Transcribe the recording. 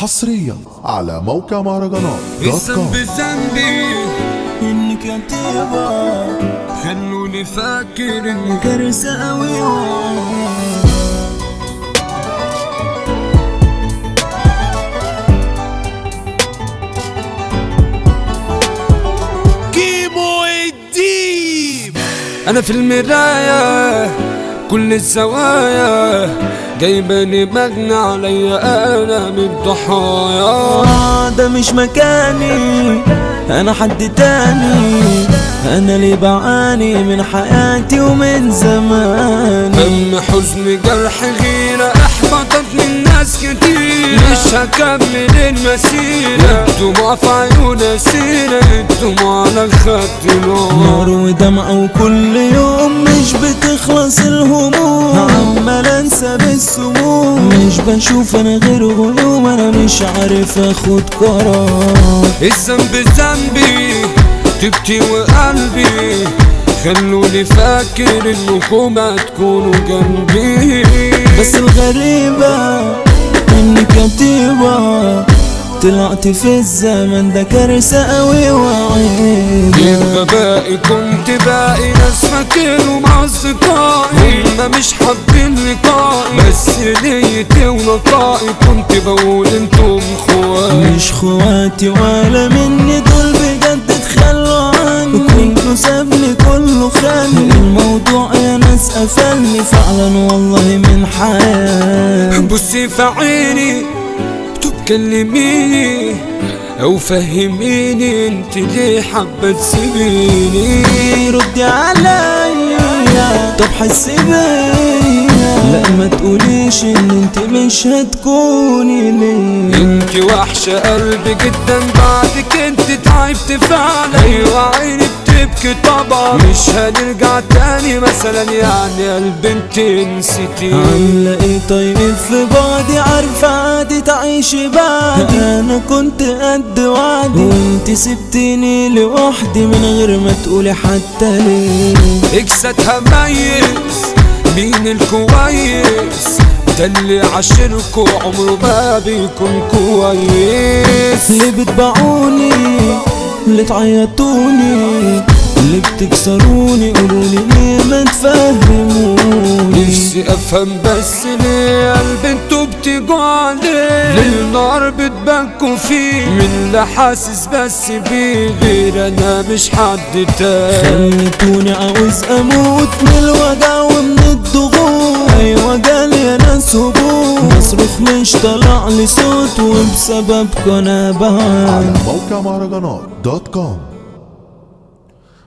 حصريا على موقع مهرجانات دوت الذنب كوم ذنبي انك كتيبة خلوني فاكر اني كارثة اوي كيمو الديب انا في المراية كل الزوايا جايباني مجني عليا انا من الضحايا آه ده مش مكاني انا حد تاني انا اللي بعاني من حياتي ومن زماني هم حزن جرح غيرة احبطتني الناس كتير مش هكمل المسيرة الدموع في عيوني سيرة الدموع على الخد نار نار ودمع وكل يوم مش بتخلص الهموم عمال انسى بالسموم مش بشوف انا غير غيوم انا مش عارف اخد قرار الذنب ذنبي تبكي وقلبي خلوني فاكر انكم هتكونوا جنبي بس الغريبة اني كتيبة طلعت في الزمن ده كارثة اوي وعيبة يبقى باقي كنت باقي ناس فاكرهم اصدقائي هما مش حابين لقائي بس نيتي ونقائي كنت بقول انتم خواتي مش خواتي ولا مني دول بجد تخلوا عني كله سابني كله خاني الموضوع يا ناس قفلني فعلا والله من حياتي بصي في عيني تكلميني او فهميني انت ليه حابه تسيبيني ردي عليا طب حسي بيا لا ما تقوليش ان انت مش هتكوني ليا انت وحشة قلبي جدا بعدك انت تعبت فعلا ايوه عيني بتبكي طبعا مش هنرجع تاني مثلا يعني قلبي انت نسيتي عاملة ايه طيب في بعضي عارفة عادي تعيشي بعدي انا كنت قد وعدي وانت سبتيني لوحدي من غير ما تقولي حتى ليه اكسدها ميز مين الكويس ده اللي عاشركوا عمره ما بيكون كويس اللي بتباعوني اللي تعيطوني اللي بتكسروني قولولي ليه ما تفهموني نفسي افهم بس ليه قلبي انتوا بتيجوا عليه للنار بتبكوا فيه من اللي حاسس بس بيه غير انا مش حد تاني خليتوني عاوز اموت من الوجع ومن الضغوط ايوه جالي يا ناس هبوط بصرخ مش طلع لي صوت وبسببكوا انا بعاني على موقع مهرجانات دوت كوم